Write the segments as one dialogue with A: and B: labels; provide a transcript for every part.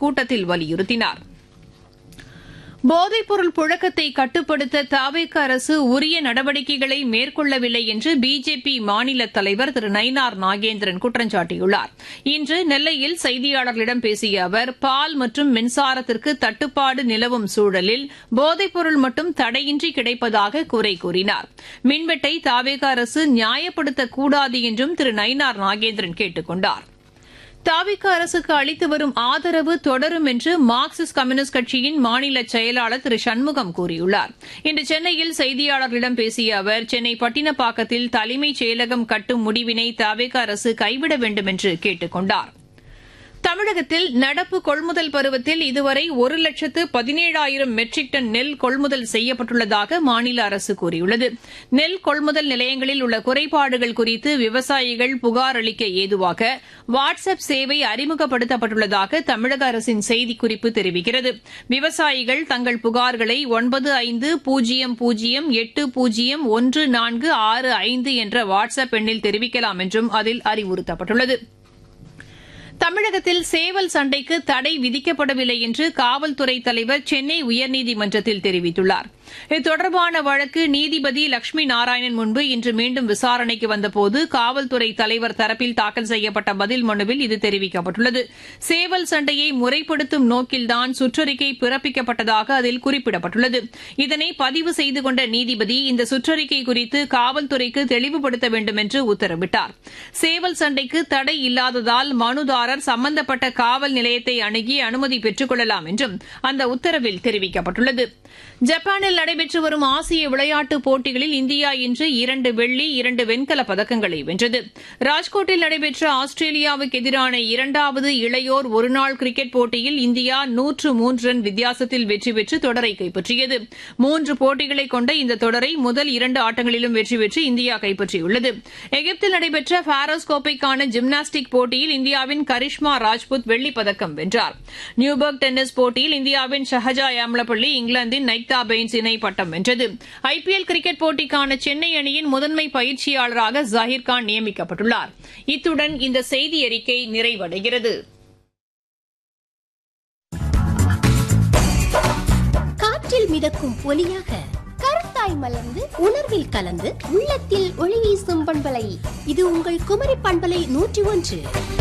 A: இக்கூட்டத்தில் வலியுறுத்தினார் போதைப்பொருள் புழக்கத்தை கட்டுப்படுத்த தாவேக அரசு உரிய நடவடிக்கைகளை மேற்கொள்ளவில்லை என்று பிஜேபி மாநில தலைவர் திரு நயினார் நாகேந்திரன் குற்றம் சாட்டியுள்ளார் இன்று நெல்லையில் செய்தியாளர்களிடம் பேசிய அவர் பால் மற்றும் மின்சாரத்திற்கு தட்டுப்பாடு நிலவும் சூழலில் போதைப்பொருள் மட்டும் தடையின்றி கிடைப்பதாக குறை கூறினார் மின்வெட்டை தாவேக அரசு நியாயப்படுத்தக்கூடாது என்றும் திரு நயினார் நாகேந்திரன் கேட்டுக் கொண்டார் தாவிக அரசுக்கு அளித்து வரும் ஆதரவு தொடரும் என்று மார்க்சிஸ்ட் கம்யூனிஸ்ட் கட்சியின் மாநில செயலாளர் திரு சண்முகம் கூறியுள்ளார் இன்று சென்னையில் செய்தியாளர்களிடம் பேசிய அவர் சென்னை பட்டினப்பாக்கத்தில் தலைமைச் செயலகம் கட்டும் முடிவினை தாவேக அரசு கைவிட வேண்டும் என்று கேட்டுக் கொண்டாா் தமிழகத்தில் நடப்பு கொள்முதல் பருவத்தில் இதுவரை ஒரு லட்சத்து பதினேழாயிரம் மெட்ரிக் டன் நெல் கொள்முதல் செய்யப்பட்டுள்ளதாக மாநில அரசு கூறியுள்ளது நெல் கொள்முதல் நிலையங்களில் உள்ள குறைபாடுகள் குறித்து விவசாயிகள் புகார் அளிக்க ஏதுவாக வாட்ஸ் அப் சேவை அறிமுகப்படுத்தப்பட்டுள்ளதாக தமிழக அரசின் செய்திக்குறிப்பு தெரிவிக்கிறது விவசாயிகள் தங்கள் புகார்களை ஒன்பது ஐந்து பூஜ்ஜியம் பூஜ்ஜியம் எட்டு பூஜ்ஜியம் ஒன்று நான்கு ஆறு ஐந்து என்ற வாட்ஸ் அப் எண்ணில் தெரிவிக்கலாம் என்றும் அதில் அறிவுறுத்தப்பட்டுள்ளது தமிழகத்தில் சேவல் சண்டைக்கு தடை விதிக்கப்படவில்லை என்று காவல்துறை தலைவர் சென்னை உயர்நீதிமன்றத்தில் தெரிவித்துள்ளார் இது தொடர்பான வழக்கு நீதிபதி லட்சுமி நாராயணன் முன்பு இன்று மீண்டும் விசாரணைக்கு வந்தபோது காவல்துறை தலைவர் தரப்பில் தாக்கல் செய்யப்பட்ட பதில் மனுவில் இது தெரிவிக்கப்பட்டுள்ளது சேவல் சண்டையை முறைப்படுத்தும் நோக்கில்தான் சுற்றறிக்கை பிறப்பிக்கப்பட்டதாக அதில் குறிப்பிடப்பட்டுள்ளது இதனை பதிவு செய்து கொண்ட நீதிபதி இந்த சுற்றறிக்கை குறித்து காவல்துறைக்கு தெளிவுபடுத்த வேண்டும் என்று உத்தரவிட்டார் சேவல் சண்டைக்கு தடை இல்லாததால் மனுதாரர் சம்பந்தப்பட்ட காவல் நிலையத்தை அணுகி அனுமதி பெற்றுக் கொள்ளலாம் என்றும் அந்த உத்தரவில் தெரிவிக்கப்பட்டுள்ளது ஜப்பானில் நடைபெற்று வரும் ஆசிய விளையாட்டுப் போட்டிகளில் இந்தியா இன்று இரண்டு வெள்ளி இரண்டு வெண்கலப் பதக்கங்களை வென்றது ராஜ்கோட்டில் நடைபெற்ற ஆஸ்திரேலியாவுக்கு எதிரான இரண்டாவது இளையோர் ஒருநாள் கிரிக்கெட் போட்டியில் இந்தியா நூற்று மூன்று ரன் வித்தியாசத்தில் வெற்றி பெற்று தொடரை கைப்பற்றியது மூன்று போட்டிகளை கொண்ட இந்த தொடரை முதல் இரண்டு ஆட்டங்களிலும் வெற்றி பெற்று இந்தியா கைப்பற்றியுள்ளது எகிப்தில் நடைபெற்ற பாரோஸ் கோப்பைக்கான ஜிம்னாஸ்டிக் போட்டியில் இந்தியாவின் கரிஷ்மா ராஜ்புத் வெள்ளிப் பதக்கம் வென்றார் நியூபர்க் டென்னிஸ் போட்டியில் இந்தியாவின் ஷஹஜா யாம்லப்பள்ளி இங்கிலாந்தின் நைக்தா பெயின்ஸ் இணை பட்டம் வென்றது ஐபிஎல் கிரிக்கெட் போட்டிக்கான சென்னை அணியின் முதன்மை பயிற்சியாளராக ஜாகிர் கான் நியமிக்கப்பட்டுள்ளார் இத்துடன் இந்த செய்தி அறிக்கை நிறைவடைகிறது
B: காற்றில் மிதக்கும் ஒலியாக கருத்தாய் மலர்ந்து உணர்வில் கலந்து உள்ளத்தில் ஒளி வீசும் பண்பலை இது உங்கள் குமரி பண்பலை நூற்றி ஒன்று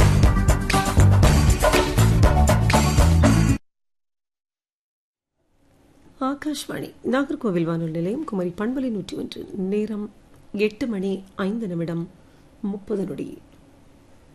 C: ஆகாஷ்வாணி நாகர்கோவில் வானொலி நிலையம் குமரி பண்பலை நூற்றி ஒன்று நேரம் எட்டு மணி ஐந்து நிமிடம் முப்பது நொடி